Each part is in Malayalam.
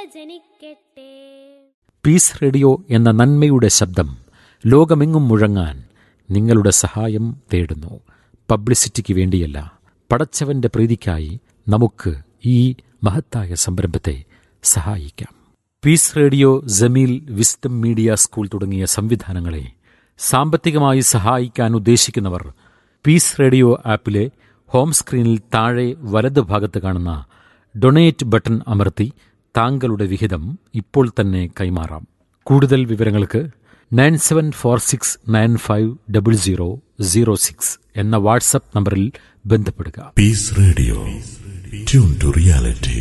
ജനിക്കട്ടെ പീസ് റേഡിയോ എന്ന നന്മയുടെ ശബ്ദം ലോകമെങ്ങും മുഴങ്ങാൻ നിങ്ങളുടെ സഹായം തേടുന്നു പബ്ലിസിറ്റിക്ക് വേണ്ടിയല്ല പടച്ചവന്റെ പ്രീതിക്കായി നമുക്ക് ഈ മഹത്തായ സംരംഭത്തെ സഹായിക്കാം peace radio Jameel wisdom media school തുടങ്ങിയ സംവിധാനങ്ങളെ സാമ്പത്തികമായി സഹായിക്കാൻ ഉദ്ദേശിക്കുന്നവർ പീസ് റേഡിയോ ആപ്പിലെ ഹോം സ്ക്രീനിൽ താഴെ വലത് ഭാഗത്ത് കാണുന്ന ഡൊണേറ്റ് ബട്ടൺ അമർത്തി താങ്കളുടെ വിഹിതം ഇപ്പോൾ തന്നെ കൈമാറാം കൂടുതൽ വിവരങ്ങൾക്ക് nine seven four six nine five double zero zero six എന്ന വാട്സപ്പ് നമ്പറിൽ ബന്ധപ്പെടുക Peace Radio. Tune to reality.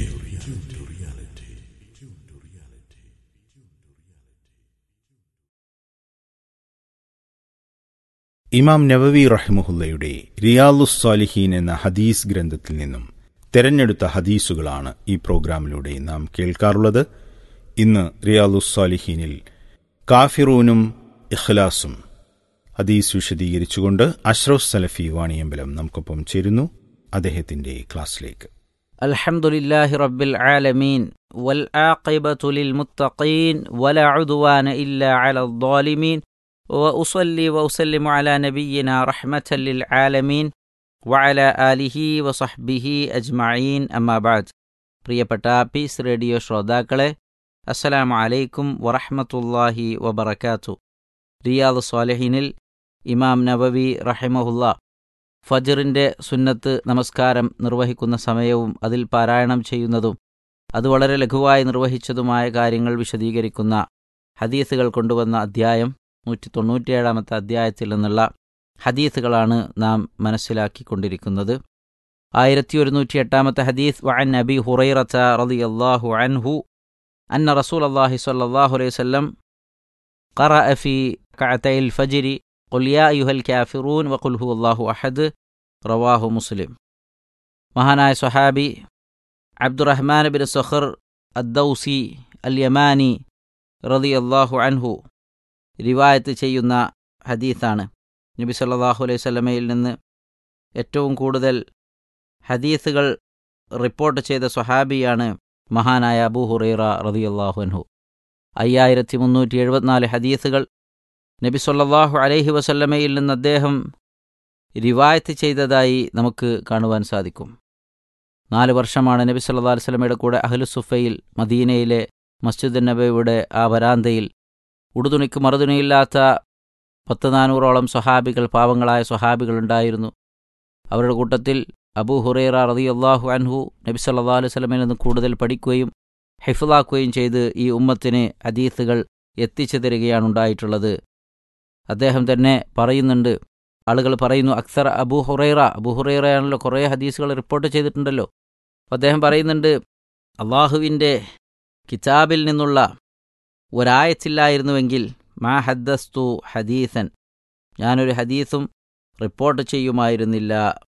ഇമാം നവവി റഹിമുഹുല്ലയുടെ റിയാലുസ് സാലിഹീൻ എന്ന ഹദീസ് ഗ്രന്ഥത്തിൽ നിന്നും തെരഞ്ഞെടുത്ത ഹദീസുകളാണ് ഈ പ്രോഗ്രാമിലൂടെ നാം കേൾക്കാറുള്ളത് ഇന്ന് റിയാലുസ് സാലിഹീനിൽ കാഫിറൂനും ഇഖ്ലാസും ഹദീസ് വിശദീകരിച്ചുകൊണ്ട് അഷ്റഫ് സലഫി വാണിയമ്പലം നമുക്കൊപ്പം ചേരുന്നു അദ്ദേഹത്തിന്റെ ക്ലാസ്സിലേക്ക് الحمد لله رب العالمين والعاقبة للمتقين ولا عدوان إلا على الظالمين وأصلي وأسلم على نبينا رحمة للعالمين وعلى آله وصحبه أجمعين أما بعد പ്രിയപ്പെട്ട പീസ് റേഡിയോ ശ്രോതാക്കളെ അസ്സലാമു അലൈക്കും വറഹ്മത്തുള്ളാഹി വബറകാതു റിയാദ് സ്വാലഹിനിൽ ഇമാം നബവി റഹിമഹുല്ല ഫജറിൻ്റെ സുന്നത്ത് നമസ്കാരം നിർവഹിക്കുന്ന സമയവും അതിൽ പാരായണം ചെയ്യുന്നതും അത് വളരെ ലഘുവായി നിർവഹിച്ചതുമായ കാര്യങ്ങൾ വിശദീകരിക്കുന്ന ഹദീസുകൾ കൊണ്ടുവന്ന അധ്യായം നൂറ്റി തൊണ്ണൂറ്റിയേഴാമത്തെ അധ്യായത്തിൽ നിന്നുള്ള ഹദീസുകളാണ് നാം മനസ്സിലാക്കിക്കൊണ്ടിരിക്കുന്നത് ആയിരത്തി ഒരുന്നൂറ്റി എട്ടാമത്തെ ഹദീസ് വഅൻ നബി ഹുറൈറത്ത റളിയല്ലാഹു അൻഹു അന്ന റസൂൽ അള്ളാഹി സ്വല്ലല്ലാഹു അലൈഹി വസല്ലം قرأ في ركعتي الفجر قل يا أيها الكافرون وقل هو الله أحد رواه مسلم മഹാനായ സ്വഹാബി അബ്ദുറഹ്മാൻ ബിൻ സഖർ അദ്ദൌസി അൽ യമാനി റതി അള്ളാഹു അൻഹു റിവായത്ത് ചെയ്യുന്ന ഹദീസാണ് നബി സല്ലല്ലാഹു അലൈഹി സ്വലമയിൽ നിന്ന് ഏറ്റവും കൂടുതൽ ഹദീസുകൾ റിപ്പോർട്ട് ചെയ്ത സ്വഹാബിയാണ് മഹാനായ അബൂ ഹുറൈറ റതി അള്ളാഹു അൻഹു അയ്യായിരത്തി മുന്നൂറ്റി എഴുപത്തിനാല് ഹദീസുകൾ നബി സല്ലല്ലാഹു അലൈഹി വസല്ലമയിൽ നിന്ന് അദ്ദേഹം റിവായത്ത് ചെയ്തതായി നമുക്ക് കാണുവാൻ സാധിക്കും നാല് വർഷമാണ് നബി സല്ലല്ലാഹു അലൈഹി വസല്ലമയുടെ കൂടെ അഹ്ലുസുഫയിൽ മദീനയിലെ മസ്ജിദ് നബിയുടെ ആ വരാന്തയിൽ ഉടുതുണിക്ക് മറുതുണിയില്ലാത്ത പത്ത് നാനൂറോളം സ്വഹാബികൾ പാവങ്ങളായ സ്വഹാബികൾ ഉണ്ടായിരുന്നു അവരുടെ കൂട്ടത്തിൽ അബൂ ഹുറൈറ റളിയല്ലാഹു അൻഹു നബി സല്ലല്ലാഹു അലൈഹി വസല്ലമയിൽ നിന്ന് കൂടുതൽ പഠിക്കുകയും ഹിഫ്ലാക്കുകയും ചെയ്ത് ഈ ഉമ്മത്തിന് ഹദീസുകൾ എത്തിച്ചു തരികയാണ് ഉണ്ടായിട്ടുള്ളത് അദ്ദേഹം തന്നെ പറയുന്നുണ്ട് ആളുകൾ പറയുന്നു അക്സർ അബൂ ഹുറൈറ അബൂ ഹുറൈറയാണല്ലോ കുറേ ഹദീസുകൾ റിപ്പോർട്ട് ചെയ്തിട്ടുണ്ടല്ലോ അപ്പോൾ അദ്ദേഹം പറയുന്നുണ്ട് അള്ളാഹുവിൻ്റെ കിതാബിൽ നിന്നുള്ള ഒരായത്തില്ലായിരുന്നുവെങ്കിൽ മാ ഹദ്ദസ്തു ഹദീസൻ ഞാനൊരു ഹദീസും റിപ്പോർട്ട് ചെയ്യുമായിരുന്നില്ല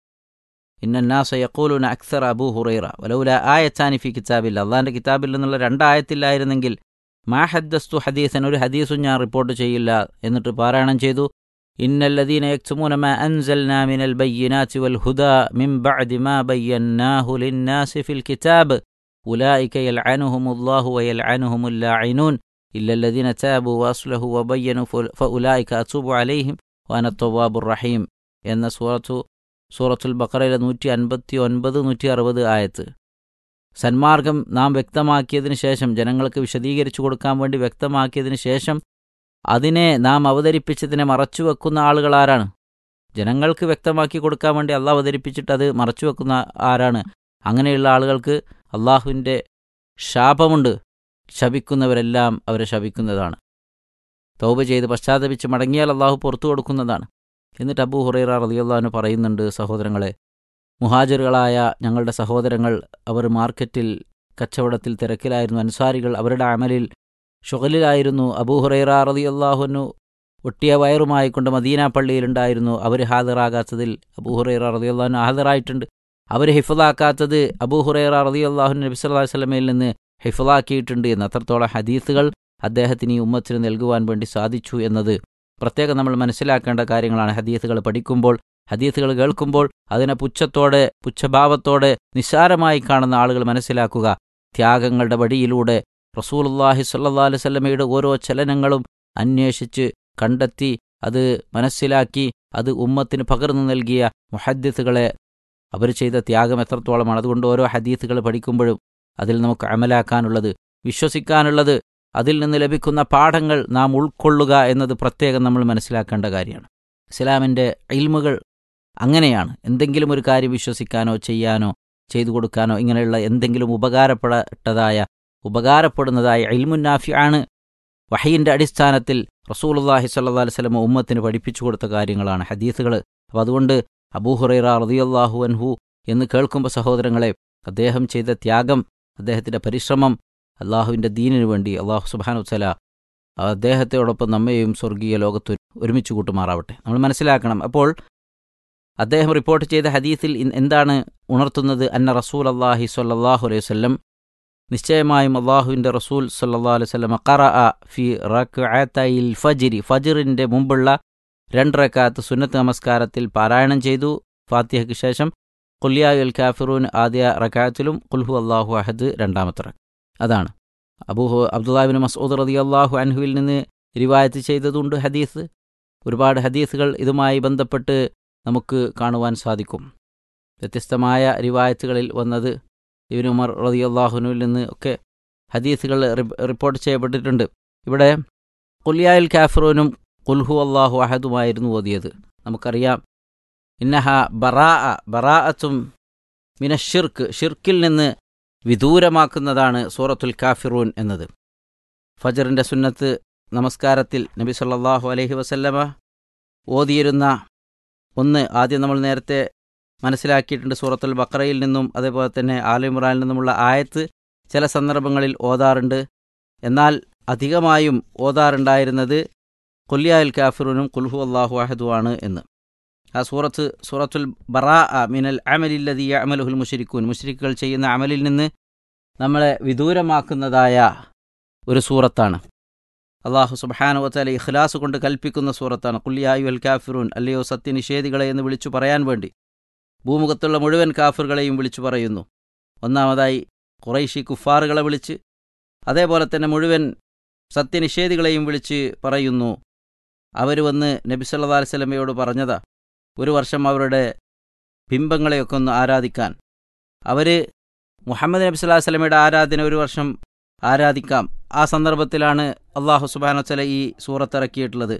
ഇന്നാസ യക്കൂലുന അക്സർ അബൂ ഹുറൈറ വലൗല ആയത്താനി ഫി കിതാബില്ല അള്ളാഹിൻ്റെ കിതാബിൽ നിന്നുള്ള രണ്ടായത്തില്ലായിരുന്നെങ്കിൽ മാ ഹദ്ദസ്തു ഹദീസൻ ഒരു ഹദീസും ഞാൻ റിപ്പോർട്ട് ചെയ്യില്ല എന്നിട്ട് പാരായണം ചെയ്തു إن الذين يكتمون ما أنزلنا من البينات والهدى من بعد ما بيناه للناس في الكتاب أولئك يلعنهم الله ويلعنهم اللاعنون إلا الذين تابوا وأصلحوا وبينوا فأولئك أتوب عليهم وأنا التواب الرحيم എന്ന സൂറത്തു സൂറത്തുൽ ബക്കറയിലെ നൂറ്റി അൻപത്തി ഒൻപത് നൂറ്റി അറുപത് ആയത്ത് സന്മാർഗം നാം വ്യക്തമാക്കിയതിനു ശേഷം ജനങ്ങൾക്ക് വിശദീകരിച്ചു കൊടുക്കാൻ വേണ്ടി വ്യക്തമാക്കിയതിനു ശേഷം അതിനെ നാം അവതരിപ്പിച്ചതിനെ മറച്ചുവെക്കുന്ന ആളുകൾ ആരാണ് ജനങ്ങൾക്ക് വ്യക്തമാക്കി കൊടുക്കാൻ വേണ്ടി അള്ളാഹ് അവതരിപ്പിച്ചിട്ട് അത് മറച്ചുവെക്കുന്ന ആരാണ് അങ്ങനെയുള്ള ആളുകൾക്ക് അള്ളാഹുവിൻ്റെ ശാപമുണ്ട് ശപിക്കുന്നവരെല്ലാം അവരെ ശപിക്കുന്നതാണ് തൗബ ചെയ്ത് പശ്ചാത്തപിച്ച് മടങ്ങിയാൽ അള്ളാഹു പുറത്തു കൊടുക്കുന്നതാണ് എന്നിട്ട് അബൂ ഹുറൈറ റളിയല്ലാഹു പറയുന്നുണ്ട് സഹോദരങ്ങളെ മുഹാജിറുകളായ ഞങ്ങളുടെ സഹോദരങ്ങൾ അവർ മാർക്കറ്റിൽ കച്ചവടത്തിൽ തിരക്കിലായിരുന്നു അൻസാരികൾ അവരുടെ അമലിൽ ഷുഗലിലായിരുന്നു അബൂഹുറൈറ റളിയല്ലാഹുനു ഒട്ടിയ വയറുമായി കൊണ്ട് മദീന പള്ളിയിലുണ്ടായിരുന്നു അവർ ഹാജറാകാത്തതിൽ അബൂഹുറൈറ റളിയല്ലാഹുനു ഹാജറായിട്ടുണ്ട് അവർ ഹിഫലാക്കാത്തത് അബൂഹുറൈറ റളിയല്ലാഹു നബി സല്ലല്ലാഹു അലൈഹി വസല്ലമയിൽ നിന്ന് ഹിഫലാക്കിയിട്ടുണ്ട് എന്ന് അത്രത്തോളം ഹദീസുകൾ അദ്ദേഹത്തിന് ഈ ഉമ്മത്തിന് നൽകുവാൻ വേണ്ടി സാധിച്ചു എന്നത് പ്രത്യേകം നമ്മൾ മനസ്സിലാക്കേണ്ട കാര്യങ്ങളാണ് ഹദീസുകൾ പഠിക്കുമ്പോൾ ഹദീസുകൾ കേൾക്കുമ്പോൾ അതിനെ പുച്ഛത്തോടെ പുച്ഛഭാവത്തോടെ നിസ്സാരമായി കാണുന്ന ആളുകൾ മനസ്സിലാക്കുക ത്യാഗങ്ങളുടെ വഴിയിലൂടെ റസൂലുള്ളാഹി സ്വല്ലല്ലാഹു അലൈഹി വസല്ലമയുടെ ഓരോ ചലനങ്ങളും അന്വേഷിച്ച് കണ്ടെത്തി അത് മനസ്സിലാക്കി അത് ഉമ്മത്തിന് പകർന്നു നൽകിയ മുഹദ്ദിത്തുകളെ അവർ ചെയ്ത ത്യാഗം എത്രത്തോളമാണ് അതുകൊണ്ട് ഓരോ ഹദീത്തുകൾ പഠിക്കുമ്പോഴും അതിൽ നമുക്ക് അമലാക്കാനുള്ളത് വിശ്വസിക്കാനുള്ളത് അതിൽ നിന്ന് ലഭിക്കുന്ന പാഠങ്ങൾ നാം ഉൾക്കൊള്ളുക എന്നത് പ്രത്യേകം നമ്മൾ മനസ്സിലാക്കേണ്ട കാര്യമാണ് ഇസ്ലാമിൻ്റെ ഇൽമുകൾ അങ്ങനെയാണ് എന്തെങ്കിലും ഒരു കാര്യം വിശ്വസിക്കാനോ ചെയ്യാനോ ചെയ്തു കൊടുക്കാനോ ഇങ്ങനെയുള്ള എന്തെങ്കിലും ഉപകാരപ്പെടട്ടതായ ഉപകാരപ്പെടുന്നതായ ഇൽമുന്നാഫി ആണ് വഹയിൻ്റെ അടിസ്ഥാനത്തിൽ റസൂലുള്ളാഹി സ്വല്ലല്ലാഹു അലൈഹി വസല്ലം ഉമ്മത്തിന് പഠിപ്പിച്ചു കൊടുത്ത കാര്യങ്ങളാണ് ഹദീസുകൾ അപ്പോൾ അതുകൊണ്ട് അബൂഹുറൈറ റളിയല്ലാഹു അൻഹു എന്ന് കേൾക്കുമ്പോൾ സഹോദരങ്ങളെ അദ്ദേഹം ചെയ്ത ത്യാഗം അദ്ദേഹത്തിൻ്റെ പരിശ്രമം അള്ളാഹുവിൻ്റെ ദീനിനു വേണ്ടി അള്ളാഹു സുബാനു വല അദ്ദേഹത്തോടൊപ്പം നമ്മയും സ്വർഗീയ ലോകത്ത് ഒരുമിച്ച് കൂട്ടുമാറാവട്ടെ നമ്മൾ മനസ്സിലാക്കണം അപ്പോൾ അദ്ദേഹം റിപ്പോർട്ട് ചെയ്ത ഹദീസിൽ ഇൻ- എന്താണ് ഉണർത്തുന്നത് അന്ന റസൂൽ അള്ളാഹി സ്വല്ലല്ലാഹു അലൈഹി വസല്ലം നിശ്ചയമായും അള്ളാഹുവിൻ്റെ റസൂൽ സല്ലല്ലാഹു അലൈഹി വസല്ലം ഖറ ഫി റക്അത്തൈൽ ഫജ്രി ഫജ്റിൻ്റെ മുമ്പുള്ള രണ്ട് റക്കാത്ത് സുന്നത്ത് നമസ്കാരത്തിൽ പാരായണം ചെയ്തു ഫാത്തിഹയ്ക്ക് ശേഷം കുല്യായുൽ കാഫിറൂൻ ആദ്യ റക്കാത്തിലും കുൽഹു അള്ളാഹു അഹദ് രണ്ടാമത്തെ റക്ക അതാണ് അബൂഹു അബ്ദുല്ലാബിൻ മസൂദ് റതി അള്ളാഹു അൻഹുവിൽ നിന്ന് റിവായത്ത് ചെയ്തതുണ്ട് ഹദീസ് ഒരുപാട് ഹദീസുകൾ ഇതുമായി ബന്ധപ്പെട്ട് നമുക്ക് കാണുവാൻ സാധിക്കും വ്യത്യസ്തമായ റിവായത്തുകളിൽ വന്നത് ഇബിൻ ഉമർ റതി അള്ളാഹുനുവിൽ നിന്ന് ഒക്കെ ഹദീസുകൾ റി- റിപ്പോർട്ട് ചെയ്യപ്പെട്ടിട്ടുണ്ട് ഇവിടെ കുല്യായുൽ കാഫിറൂനും കുൽഹു അള്ളാഹു അഹദുമായിരുന്നു ഓതിയത് നമുക്കറിയാം ഇന്നഹ ബറാ ബറാഅത്തും മിന ഷിർക്ക് ഷിർക്കിൽ നിന്ന് വിദൂരമാക്കുന്നതാണ് സൂറത്തുൽ കാഫിറൂൻ എന്നത് ഫജറിൻ്റെ സുന്നത്ത് നമസ്കാരത്തിൽ നബി സല്ലല്ലാഹു അലൈഹി വസല്ലമ ഓതിയിരുന്ന ഒന്ന് ആദ്യം നമ്മൾ നേരത്തെ മനസ്സിലാക്കിയിട്ടുണ്ട് സൂറത്തുൽ ബക്രയിൽ നിന്നും അതേപോലെ തന്നെ ആലിമുറാനിൽ നിന്നുമുള്ള ആയത്ത് ചില സന്ദർഭങ്ങളിൽ ഓതാറുണ്ട് എന്നാൽ അധികമായും ഓതാറുണ്ടായിരുന്നത് കൊല്ലിയാൽ കാഫിറുനും കുൽഹു അള്ളാഹു അഹദുവാണ് എന്ന് ആ സൂറത്ത് സൂറത്തുൽ ബറാ മിനൽ അമലില്ലതി അമലുഹുൽ മുഷരിക്കൂൻ മുഷരിക്കുകൾ ചെയ്യുന്ന അമലിൽ നിന്ന് നമ്മളെ വിദൂരമാക്കുന്നതായ ഒരു സൂറത്താണ് അള്ളാഹു സുബാനു വത്താല ഇഖ്ലാസ് കൊണ്ട് കൽപ്പിക്കുന്ന സൂറത്താണ് കുല്യായു അൽ കാഫിറൂൻ അല്ലയോ സത്യനിഷേധികളെ എന്ന് വിളിച്ചു പറയാൻ വേണ്ടി ഭൂമുഖത്തുള്ള മുഴുവൻ കാഫിറുകളെയും വിളിച്ചു പറയുന്നു ഒന്നാമതായി കുറൈശി കുഫാറുകളെ വിളിച്ച് അതേപോലെ തന്നെ മുഴുവൻ സത്യനിഷേധികളെയും വിളിച്ച് പറയുന്നു അവർ വന്ന് നബി സല്ലല്ലാഹു അലൈഹി വസല്ലമയോട് പറഞ്ഞതാ ഒരു വർഷം അവരുടെ ബിംബങ്ങളെയൊക്കെ ഒന്ന് ആരാധിക്കാൻ അവർ മുഹമ്മദ് നബി സല്ലല്ലാഹു അലൈഹി വസല്ലമയുടെ ആരാധന ഒരു വർഷം ആരാധിക്കാം ആ സന്ദർഭത്തിലാണ് അള്ളാഹു സുബാന വസ്സല ഈ സൂറത്തിറക്കിയിട്ടുള്ളത്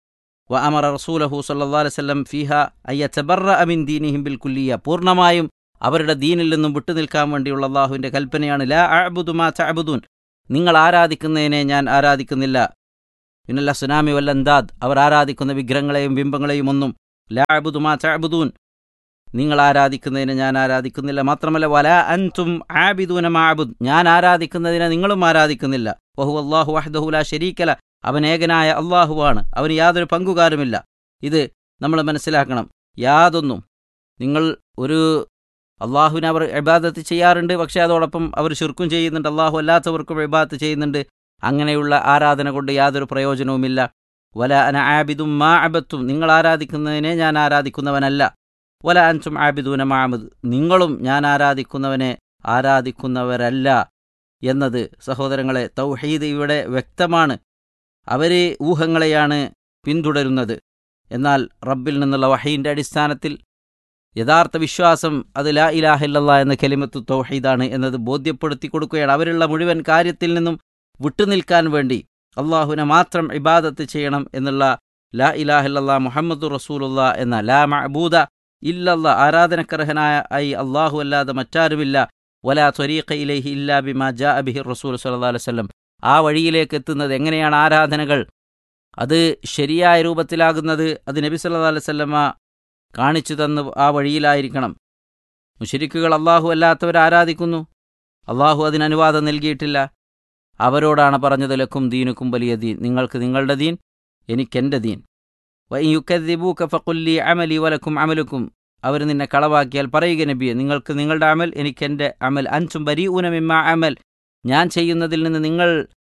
വ അമറ റസൂലഹു സല്ലല്ലാഹു അലൈഹി വസല്ലം ഫീഹ അയ്യ തബറ അമിൻ ദീനിഹിം ബിൽ കുല്ലിയ പൂർണ്ണമായും അവരുടെ ദീനിൽ നിന്നും വിട്ടുനിൽക്കാൻ വേണ്ടിയുള്ള അള്ളാഹുവിൻ്റെ കൽപ്പനയാണ് ലാ അഅബുദു മാ തഅബുദൂൻ നിങ്ങൾ ആരാധിക്കുന്നതിനെ ഞാൻ ആരാധിക്കുന്നില്ല പിന്നല്ല സുനാമി വല്ലന്താദ് അവർ ആരാധിക്കുന്ന വിഗ്രഹങ്ങളെയും ബിംബങ്ങളെയും ഒന്നും ലാ അബുദു മാ തഅബുദൂൻ നിങ്ങൾ ആരാധിക്കുന്നതിനെ ഞാൻ ആരാധിക്കുന്നില്ല മാത്രമല്ല വല അൻതും ആബിദൂന മാബുദ് ഞാൻ ആരാധിക്കുന്നതിനെ നിങ്ങളും ആരാധിക്കുന്നില്ല വഹു അള്ളാഹു വഹ്ദഹുല ശരീക്കല അവൻ ഏകനായ അള്ളാഹുവാണ് അവന് യാതൊരു പങ്കുകാരുമില്ല ഇത് നമ്മൾ മനസ്സിലാക്കണം യാതൊന്നും നിങ്ങൾ ഒരു അള്ളാഹുവിനെ അവർ ഇബാദത്ത് ചെയ്യാറുണ്ട് പക്ഷേ അതോടൊപ്പം അവർ ശുർക്കും ചെയ്യുന്നുണ്ട് അള്ളാഹു അല്ലാത്തവർക്കും ഇബാദത്ത് ചെയ്യുന്നുണ്ട് അങ്ങനെയുള്ള ആരാധന കൊണ്ട് യാതൊരു പ്രയോജനവുമില്ല വല അന ആബിദും മാ അബത്തും നിങ്ങൾ ആരാധിക്കുന്നതിനെ ഞാൻ ആരാധിക്കുന്നവനല്ല വല അൻസും ആബിദൂന മാമദ് നിങ്ങളും ഞാൻ ആരാധിക്കുന്നവനെ ആരാധിക്കുന്നവരല്ല എന്നത് സഹോദരങ്ങളെ തൗഹീദ് ഇവിടെ വ്യക്തമാണ് അവർ ഊഹങ്ങളെയാണ് പിന്തുടരുന്നത് എന്നാൽ റബ്ബിൽ നിന്നുള്ള വഹീൻ്റെ അടിസ്ഥാനത്തിൽ യഥാർത്ഥ വിശ്വാസം അത് ലാ ഇലാഹില്ല എന്ന കെലിമത്ത് തൗഹീദാണ് എന്നത് ബോധ്യപ്പെടുത്തി കൊടുക്കുകയാണ് അവരുള്ള മുഴുവൻ കാര്യത്തിൽ നിന്നും വിട്ടുനിൽക്കാൻ വേണ്ടി അള്ളാഹുവിനെ മാത്രം ഇബാദത്ത് ചെയ്യണം എന്നുള്ള ലാ ഇലാഹില്ല മുഹമ്മദ് റസൂലുള്ള എന്ന ലാ മഅബൂദ ഇല്ലല്ല ആരാധനക്കർഹനായ ഐ അള്ളാഹു അല്ലാതെ മറ്റാരുമില്ല വലാ ത്വരീഖ ഇലൈഹി ഇല്ലാ ബിമാ ജാ ബിഹി റസൂൽ സല്ലല്ലാഹു അലൈഹി വസല്ലം ആ വഴിയിലേക്ക് എത്തുന്നത് എങ്ങനെയാണ് ആരാധനകൾ അത് ശരിയായ രൂപത്തിലാകുന്നത് അത് നബി സല്ലല്ലാഹു അലൈഹി വസല്ലമ കാണിച്ചു തന്ന് ആ വഴിയിലായിരിക്കണം മുശരിക്കുകൾ അള്ളാഹു അല്ലാത്തവരെ ആരാധിക്കുന്നു അള്ളാഹു അതിന് അനുവാദം നൽകിയിട്ടില്ല അവരോടാണ് പറഞ്ഞത് ലക്കും ദീനുക്കും വലിയ ദീൻ നിങ്ങൾക്ക് നിങ്ങളുടെ ദീൻ എനിക്കെൻ്റെ ദീൻ യുക്കദ്ദിബൂക ഫഖുല്ലി അമലി വലക്കും അമലുക്കും അവർ നിന്നെ കളവാക്കിയാൽ പറയുക നബിയെ നിങ്ങൾക്ക് നിങ്ങളുടെ അമൽ എനിക്കെൻ്റെ അമൽ അൻസും ബരി ഊനമിമ്മ അമൽ ഞാൻ ചെയ്യുന്നതിൽ നിന്ന് നിങ്ങൾ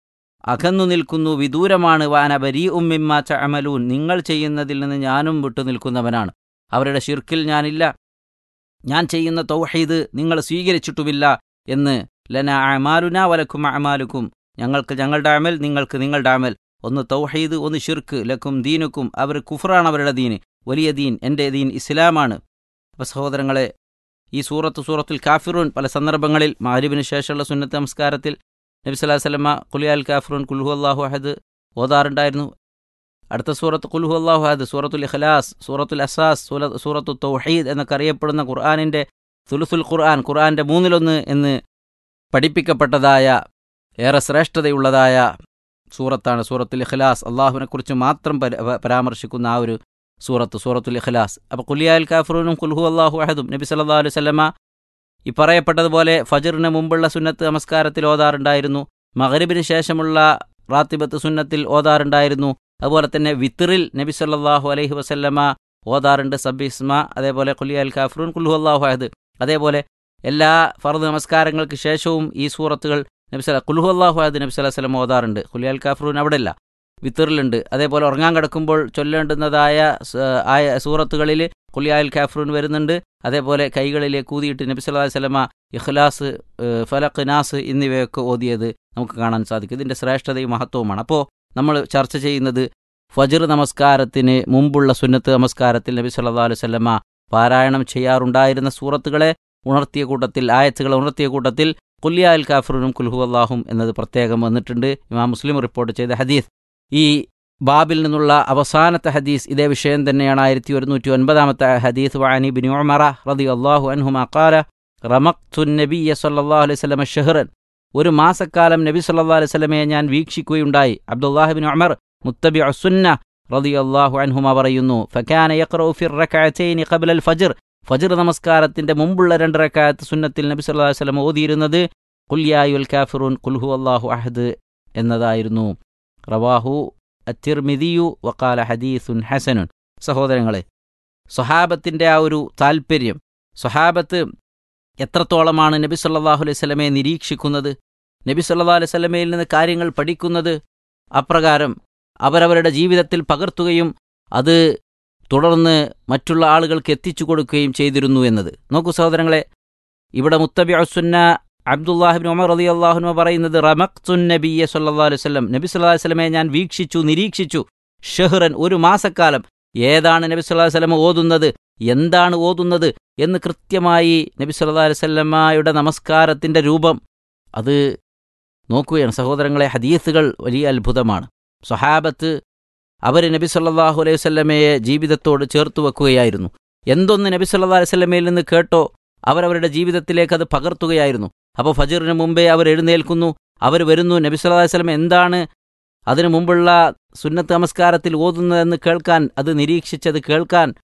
അകന്നു നിൽക്കുന്നു വിദൂരമാണ് വാന ബരി ഉമ്മിമ്മ ച അമലൂൻ നിങ്ങൾ ചെയ്യുന്നതിൽ നിന്ന് ഞാനും വിട്ടു നിൽക്കുന്നവനാണ് അവരുടെ ഷിർക്കിൽ ഞാനില്ല ഞാൻ ചെയ്യുന്ന തൗഹീദ് നിങ്ങൾ സ്വീകരിച്ചിട്ടുമില്ല എന്ന് ലന അമാലുന വലക്കും അമാലുക്കും ഞങ്ങൾക്ക് ഞങ്ങളുടെ അമൽ നിങ്ങൾക്ക് നിങ്ങളുടെ അമൽ ഒന്ന് തൗഹീദ് ഒന്ന് ഷിർക്ക് ലക്കും ദീനുക്കും അവർ കുഫറാണ് അവരുടെ ദീന് വലിയ ദീൻ എൻ്റെ ദീൻ ഇസ്ലാമാണ് അപ്പോൾ സഹോദരങ്ങളെ ഈ സൂറത്ത് സൂറത്തുൽ കാഫിറൂൻ പല സന്ദർഭങ്ങളിൽ മാരിബിന് ശേഷമുള്ള സുന്നത്ത് നമസ്കാരത്തിൽ നബി സല്ലല്ലാഹു അലൈഹി വസല്ലമ കുലിയാൽ കാഫിറൂൻ കുൽഹു അള്ളാഹു അഹദ് ഓതാറുണ്ടായിരുന്നു അടുത്ത സൂറത്ത് കുൽഹു അള്ളാഹു അഹദ് സൂറത്തുൽ ഇഖ്ലാസ് സൂറത്തുൽ അസാസ് സൂല- സൂറത്തു തൗഹീദ് എന്നൊക്കെ അറിയപ്പെടുന്ന ഖുർആാനിൻ്റെ സുലുസുൽ ഖുർആൻ ഖുർആന്റെ മൂന്നിലൊന്ന് എന്ന് പഠിപ്പിക്കപ്പെട്ടതായ ഏറെ ശ്രേഷ്ഠതയുള്ളതായ സൂറത്താണ് സൂറത്തുൽ ഇഖ്ലാസ് അള്ളാഹുവിനെക്കുറിച്ച് മാത്രം പര- പ- പരാമർശിക്കുന്ന ആ ഒരു സൂറത്ത് സൂറത്തുൽ ഇഖ്ലാസ് അപ്പോൾ കുലിയാൽ കാഫറൂനും കുൽഹു അള്ളാഹു അഹദും നബി സല്ലല്ലാഹു അലൈഹി വസല്ലമ ഈ പറയപ്പെട്ടതുപോലെ ഫജറിന് മുമ്പുള്ള സുന്നത്ത് നമസ്കാരത്തിൽ ഓതാറുണ്ടായിരുന്നു മഗ്രിബിന് ശേഷമുള്ള റാത്തിബത്ത് സുന്നത്തിൽ ഓതാറുണ്ടായിരുന്നു അതുപോലെ തന്നെ വിത്തറിൽ നബി സല്ലല്ലാഹു അലൈഹി വസല്ലമ ഓതാറുണ്ട് സബിസ്മ അതേപോലെ കുലിയാൽ കാഫറൂൻ കുൽഹു അള്ളാഹു അഹദ് അതേപോലെ എല്ലാ ഫർദ് നമസ്കാരങ്ങൾക്ക് ശേഷവും ഈ സൂറത്തുകൾ നബി സല കുൽഹു അള്ളാഹു അഹദ് നബി സല്ലല്ലാഹു അലൈഹി വസല്ലം ഓതാറുണ്ട് കുലിയാൽ കാഫറൂൻ അവിടെ ഇല്ല വിത്തറിലുണ്ട് അതേപോലെ ഉറങ്ങാൻ കിടക്കുമ്പോൾ ചൊല്ലേണ്ടുന്നതായ സ- ആയ സൂറത്തുകളിൽ കുലിയാൽ കാഫറൂൻ വരുന്നുണ്ട് അതേപോലെ കൈകളിലേക്ക് ഊതിയിട്ട് നബി സല്ലല്ലാഹു അലൈഹി വസല്ലമ ഇഖ്ലാസ് ഏഹ്, ഫലഖ് നാസ് എന്നിവയൊക്കെ ഓതിയത് നമുക്ക് കാണാൻ സാധിക്കും ഇതിൻ്റെ ശ്രേഷ്ഠതയും മഹത്വവുമാണ് അപ്പോൾ നമ്മൾ ചർച്ച ചെയ്യുന്നത് ഫജർ നമസ്കാരത്തിന് മുമ്പുള്ള സുന്നത്ത് നമസ്കാരത്തിൽ നബി സല്ലല്ലാഹു അലൈഹി വസല്ലമ പാരായണം ചെയ്യാറുണ്ടായിരുന്ന സൂറത്തുകളെ ഉണർത്തിയ കൂട്ടത്തിൽ ആയത്തുകളെ ഉണർത്തിയ കൂട്ടത്തിൽ കുല്യ അൽ കാഫറുനും കുൽഹു അള്ളാഹും എന്നത് പ്രത്യേകം വന്നിട്ടുണ്ട് ഇമാം മുസ്ലിം റിപ്പോർട്ട് ചെയ്ത ഹദീസ് ഈ ബാബിൽ നിന്നുള്ള അവസാനത്തെ ഹദീസ് ഇതേ വിഷയം തന്നെയാണ് ആയിരത്തി ഒരുന്നൂറ്റി ഒൻപതാമത്തെ ഹദീസ് വാനി ബിൻ ഉമറ റതി അള്ളാഹു അൻഹുമ ഖാല റമഖ്തു നബിയ സല്ലല്ലാഹു അലൈഹി വസല്ലമ ഷഹ്റൻ ഒരു മാസക്കാലം നബി സല്ലല്ലാഹു അലൈഹി വസല്ലമയെ ഞാൻ വീക്ഷിക്കുകയുണ്ടായി അബ്ദുല്ലാഹിബിൻ ഉമർ മുത്തബി സുന്ന റതി അള്ളാഹു അൻഹുമ പറയുന്നു ഫക്കാന യഖ്റഉ ഫി റകഅതൈനി ഖബ്ല അൽ ഫജ്ർ ഫജ്ർ നമസ്കാരത്തിന്റെ മുമ്പുള്ള രണ്ട് റക്അത്ത് സുന്നത്തിൽ നബി സല്ലല്ലാഹു അലൈഹി വസല്ലം ഓതിയിരുന്നത് ഖുൽ യാ അയ്യുൽ കാഫിറൂൻ ഖുൽ ഹു അല്ലാഹു അഹദ് എന്നതായിരുന്നു റവാഹു അത്തിർമിദിയു വക്കാല ഹദീസുൻ ഹസനുൻ സഹോദരങ്ങളെ സ്വഹാബത്തിന്റെ ആ ഒരു താൽപ്പര്യം സ്വഹാബത്ത് എത്രത്തോളമാണ് നബി സല്ലല്ലാഹു അലൈഹി വസല്ലമയെ നിരീക്ഷിക്കുന്നത് നബി സല്ലല്ലാഹു അലൈഹി വസല്ലമയിൽ നിന്ന് കാര്യങ്ങൾ പഠിക്കുന്നത് അപ്രകാരം അവരവരുടെ ജീവിതത്തിൽ പകർത്തുകയും അത് തുടർന്ന് മറ്റുള്ള ആളുകൾക്ക് എത്തിച്ചു കൊടുക്കുകയും ചെയ്തിരുന്നു എന്നത് നോക്കൂ സഹോദരങ്ങളെ ഇവിടെ മുത്തബി സുന്ന അബ്ദുല്ലാഹിബിൻ ഉമർ റതി അള്ളാഹുനു പറയുന്നത് റമഖ്തുൻ നബിയെ സല്ലല്ലാഹു അലൈഹി വസല്ലം നബി സല്ലല്ലാഹു അലൈഹി വസല്ലമയെ ഞാൻ വീക്ഷിച്ചു നിരീക്ഷിച്ചു ഷഹ്റൻ ഒരു മാസക്കാലം ഏതാണ് നബി സല്ലല്ലാഹു അലൈഹി വസല്ലമ ഓതുന്നത് എന്താണ് ഓതുന്നത് എന്ന് കൃത്യമായി നബി സല്ലല്ലാഹു അലൈഹി വസല്ലമയുടെ നമസ്കാരത്തിന്റെ രൂപം അത് നോക്കുകയാണ് സഹോദരങ്ങളെ ഹദീസുകൾ വലിയ അത്ഭുതമാണ് സ്വഹാബത്ത് അവർ നബി സല്ലല്ലാഹു അലൈഹി വസല്ലമയെ ജീവിതത്തോട് ചേർത്ത് വെക്കുകയായിരുന്നു എന്തൊന്ന് നബി സല്ലല്ലാഹു അലൈഹി വസല്ലമയിൽ നിന്ന് കേട്ടോ അവരവരുടെ ജീവിതത്തിലേക്ക് അത് പകർത്തുകയായിരുന്നു അപ്പോൾ ഫജറിന് മുമ്പേ അവർ എഴുന്നേൽക്കുന്നു അവർ വരുന്നു നബി സല്ലല്ലാഹു അലൈഹി വസല്ലം എന്താണ് അതിനു മുമ്പുള്ള സുന്നത്ത് നമസ്കാരത്തിൽ ഓതുന്നതെന്ന് കേൾക്കാൻ അത് നിരീക്ഷിച്ചത് കേൾക്കാൻ